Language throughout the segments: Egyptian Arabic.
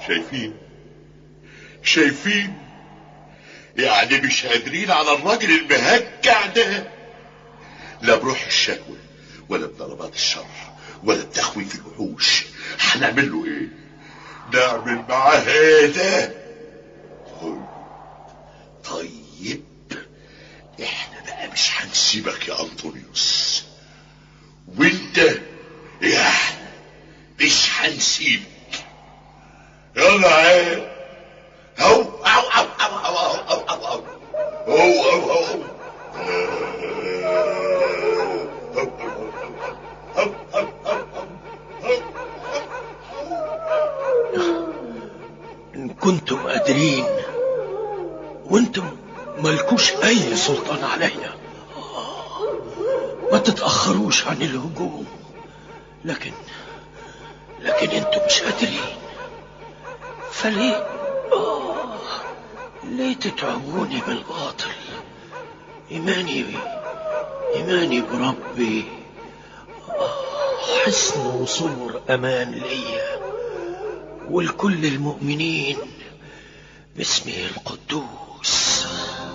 شايفين شايفين يعني مش قادرين على الراجل المهجع ده لا بروح الشكوى ولا بضربات الشر ولا بتخويف الوحوش هنعمل له ايه نعمل معاه ايه ده طيب طيب احنا بقى مش هنسيبك يا انطونيوس وانت يعني مش هنسيبك يلا عيل هو او او او او او او او هو هو هو إن كنتم قادرين وانتم ملكوش أي سلطان عليا ما تتأخروش عن الهجوم لكن لكن انتم مش قادرين فليه آه ليه تتعبوني بالباطل إيماني إيماني بربي آه، حسن وصور أمان ليا ولكل المؤمنين باسمه القدوس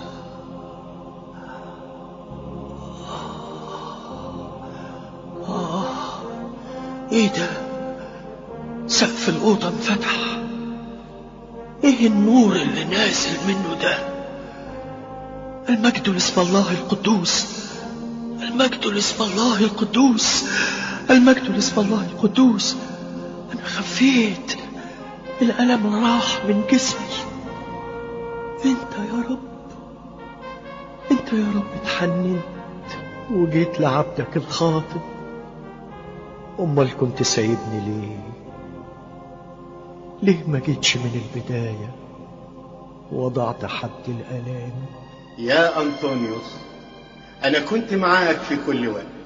آه ايه ده سقف الأوضة انفتح ايه النور اللي نازل منه ده المجد لاسم الله القدوس المجد لاسم الله القدوس المجد لاسم الله القدوس انا خفيت الألم راح من جسمي انت يا رب انت يا رب اتحننت وجيت لعبدك الخاطب امال كنت سايبني ليه ليه ما جيتش من البداية وضعت حد الآلام يا أنطونيوس أنا كنت معاك في كل وقت